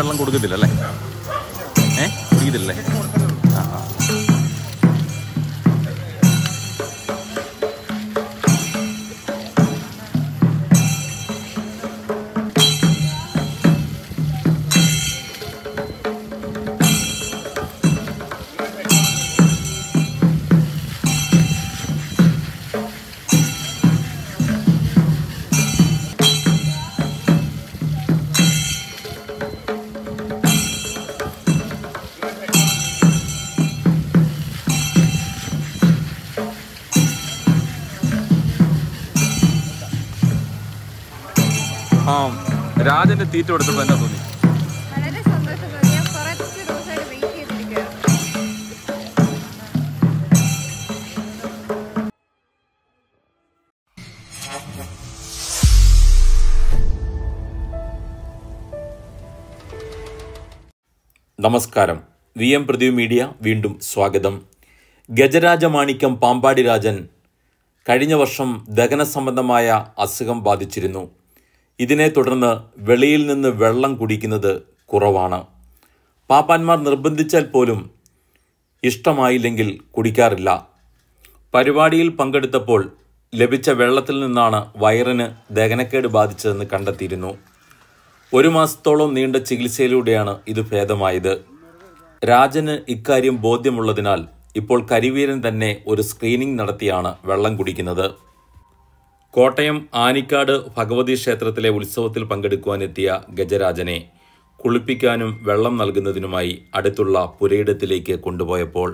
വെള്ളം കൊടുക്കത്തില്ല അല്ലേ ഏ കുടിക്കത്തില്ലേ ആ ആ ആ രാജന്റെ തീറ്റ കൊടുത്തപ്പോ എന്താ തോന്നി വളരെ സന്തോഷം തോന്നി ഞാൻ കുറച്ച് ദിവസമായിട്ട് വെയിറ്റ് ചെയ്തിരിക്കുകയാണ് നമസ്കാരം വി എം പ്രദീപ് മീഡിയ വീണ്ടും സ്വാഗതം ഗജരാജമാണിക്യം പാമ്പാടി രാജൻ കഴിഞ്ഞ വർഷം ദഹന സംബന്ധമായ അസുഖം ബാധിച്ചിരുന്നു ഇതിനെ തുടർന്ന് വെളിയിൽ നിന്ന് വെള്ളം കുടിക്കുന്നത് കുറവാണ് പാപ്പാന്മാർ നിർബന്ധിച്ചാൽ പോലും ഇഷ്ടമായില്ലെങ്കിൽ കുടിക്കാറില്ല പരിപാടിയിൽ പങ്കെടുത്തപ്പോൾ ലഭിച്ച വെള്ളത്തിൽ നിന്നാണ് വയറിന് ദഹനക്കേട് ബാധിച്ചതെന്ന് കണ്ടെത്തിയിരുന്നു ഒരു മാസത്തോളം നീണ്ട ചികിത്സയിലൂടെയാണ് ഇത് ഭേദമായത് രാജന് ഇക്കാര്യം ബോധ്യമുള്ളതിനാൽ ഇപ്പോൾ കരിവീരൻ തന്നെ ഒരു സ്ക്രീനിംഗ് നടത്തിയാണ് വെള്ളം കുടിക്കുന്നത് കോട്ടയം ആനിക്കാട് ഭഗവതി ക്ഷേത്രത്തിലെ ഉത്സവത്തിൽ പങ്കെടുക്കുവാനെത്തിയ ഗജരാജനെ കുളിപ്പിക്കാനും വെള്ളം നൽകുന്നതിനുമായി അടുത്തുള്ള പുരയിടത്തിലേക്ക് കൊണ്ടുപോയപ്പോൾ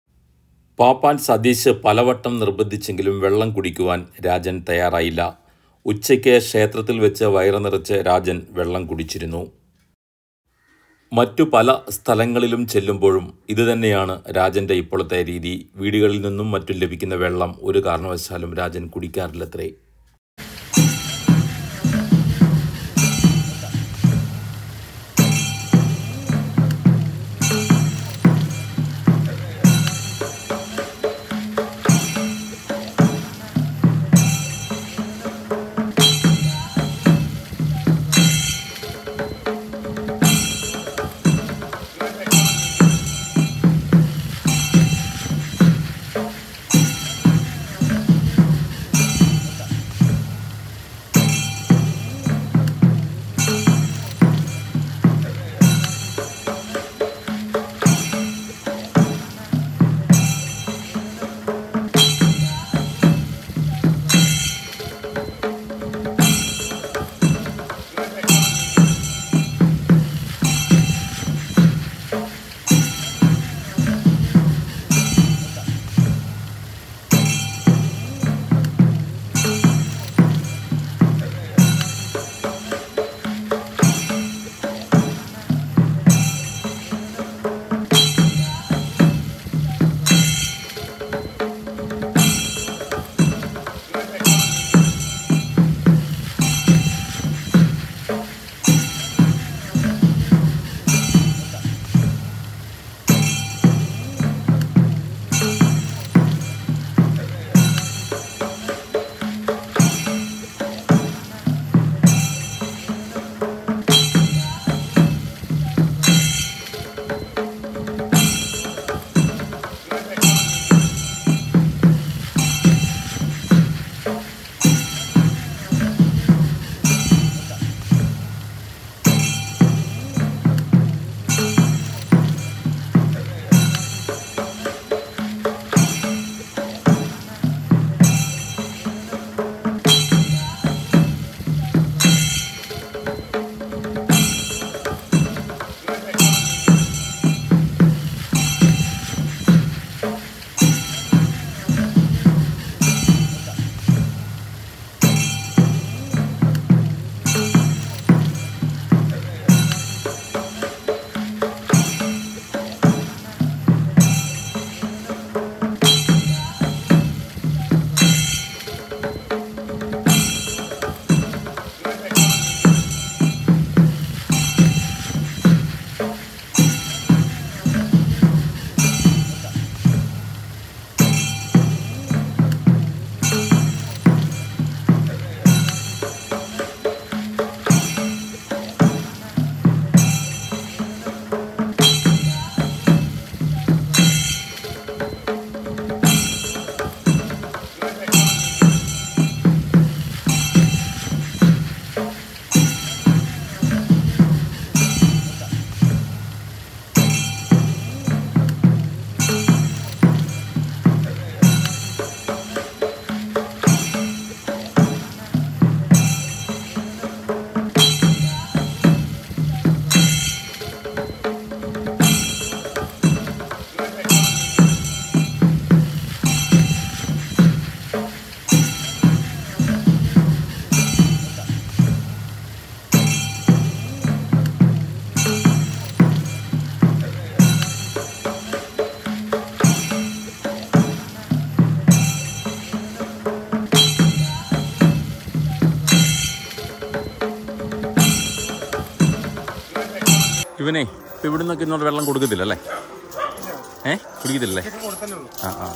പാപ്പാൻ സതീശ് പലവട്ടം നിർബന്ധിച്ചെങ്കിലും വെള്ളം കുടിക്കുവാൻ രാജൻ തയ്യാറായില്ല ഉച്ചയ്ക്ക് ക്ഷേത്രത്തിൽ വെച്ച് വയറ് നിറച്ച് രാജൻ വെള്ളം കുടിച്ചിരുന്നു മറ്റു പല സ്ഥലങ്ങളിലും ചെല്ലുമ്പോഴും ഇതുതന്നെയാണ് രാജൻ്റെ ഇപ്പോഴത്തെ രീതി വീടുകളിൽ നിന്നും മറ്റും ലഭിക്കുന്ന വെള്ളം ഒരു കാരണവശാലും രാജൻ കുടിക്കാറില്ലത്രേ ഇവനെ ഇപ്പം ഇവിടെ നിന്നൊക്കെ ഇന്നോട്ട് വെള്ളം കൊടുക്കത്തില്ല അല്ലേ ഏ കുടിക്കത്തില്ലേ ആ ആ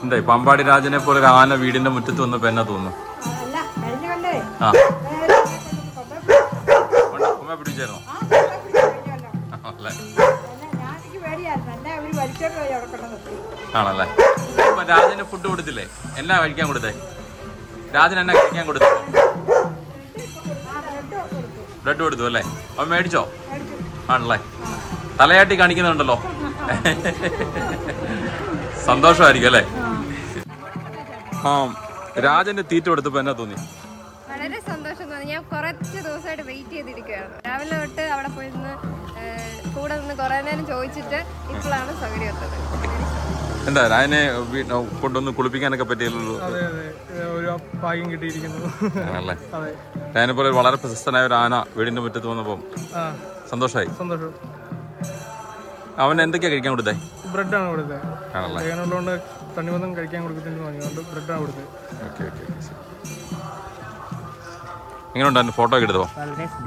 എന്തായി പമ്പാടി രാജനെ പോലെ ഒരു ആന വീടിന്റെ മുറ്റത്ത് വന്നപ്പോ എന്നാ തോന്നുന്നു അല്ല കഴിഞ്ഞ കൊണ്ടേ ആ നേരെ കൊമ്പ ഉമ്മ പിടിച്ചായിരുന്നോ ആ കൊമ്പ പിടിച്ച് കഴിഞ്ഞല്ലോ. ആണല്ലേ എന്നെ ഞാൻ എനിക്ക് പേടിയായിരുന്നു എന്നെ അവര് വലിച്ചോണ്ട് പോയി അവിടെ കൊണ്ട് നിർത്തി ആണല്ലേ ഇപ്പൊ രാജന് ഫുഡ് കൊടുത്തില്ലേ എന്നാ കഴിക്കാൻ കൊടുത്തേ രാജൻ എന്നാ കഴിക്കാൻ കൊടുത്തു ആ ബ്രെഡ് കൊടുത്തു ബ്ലഡ് കൊടുത്തു അല്ലേ അവൻ മേടിച്ചോ മേടിച്ചു ആണല്ലേ തലയാട്ടി കാണിക്കുന്നുണ്ടല്ലോ സന്തോഷമായിരിക്കും അല്ലേ ആ രാജന്റെ തീറ്റ കൊടുത്തപ്പോ എന്നാ തോന്നി വളരെ സന്തോഷം തോന്നി ഞാൻ കുറച്ച് ദിവസമായിട്ട് വെയിറ്റ് ചെയ്തിരിക്കുകയാണ് രാവിലെ തൊട്ട് അവിടെ പോയി നിന്ന് ഏഹ്, കൂടെ നിന്ന് കുറേ നേരം ചോദിച്ചിട്ട് ഇപ്പോഴാണ് സൗകര്യം എത്തത് എന്താ രാജനെ വീ- കൊണ്ടൊന്ന് കുളിപ്പിക്കാനൊക്കെ പറ്റിയല്ലോ അതെ അതെ ഏ, ഒരു ഭാഗ്യം കിട്ടിയിരിക്കുന്നു ആണല്ലേ അതെ രാജനെ പോലെ വളരെ പ്രശസ്തനായ ഒരു ആന വീടിന്റെ മുറ്റത്ത് വന്നപ്പം ആ സന്തോഷമായി സന്തോഷം അവൻ എന്തൊക്കെയാ കഴിക്കാൻ കൊടുത്തേ ബ്രെഡാണ് കൊടുത്തത് ആണല്ലേ വേഗമുള്ളതുകൊണ്ട് തണ്ണിമൊന്നും കഴിക്കാൻ കൊടുക്കത്തില്ല തോന്നി അതുകൊണ്ട് ബ്രെഡാണ് കൊടുത്തത് ഓക്കെ ഓക്കെ എങ്ങനെയുണ്ടായിരുന്നു ഫോട്ടോ ഒക്കെ എടുത്തോ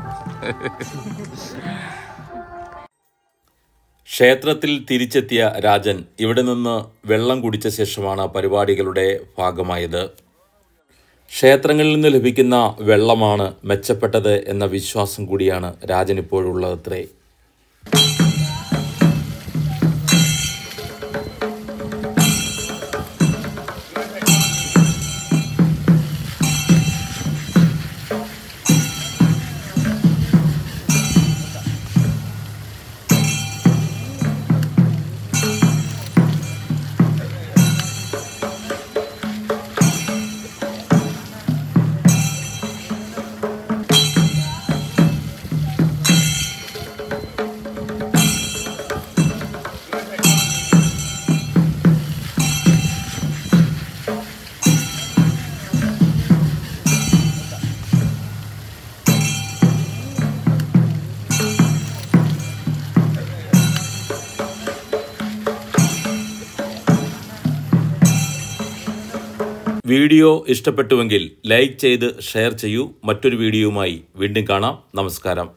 ക്ഷേത്രത്തിൽ തിരിച്ചെത്തിയ രാജൻ ഇവിടെ നിന്ന് വെള്ളം കുടിച്ച ശേഷമാണ് പരിപാടികളുടെ ഭാഗമായത് ക്ഷേത്രങ്ങളിൽ നിന്ന് ലഭിക്കുന്ന വെള്ളമാണ് മെച്ചപ്പെട്ടത് എന്ന വിശ്വാസം കൂടിയാണ് രാജൻ ഇപ്പോഴുള്ളതത്രേ വീഡിയോ ഇഷ്ടപ്പെട്ടുവെങ്കിൽ ലൈക്ക് ചെയ്ത് ഷെയർ ചെയ്യൂ മറ്റൊരു വീഡിയോയുമായി വീണ്ടും കാണാം നമസ്കാരം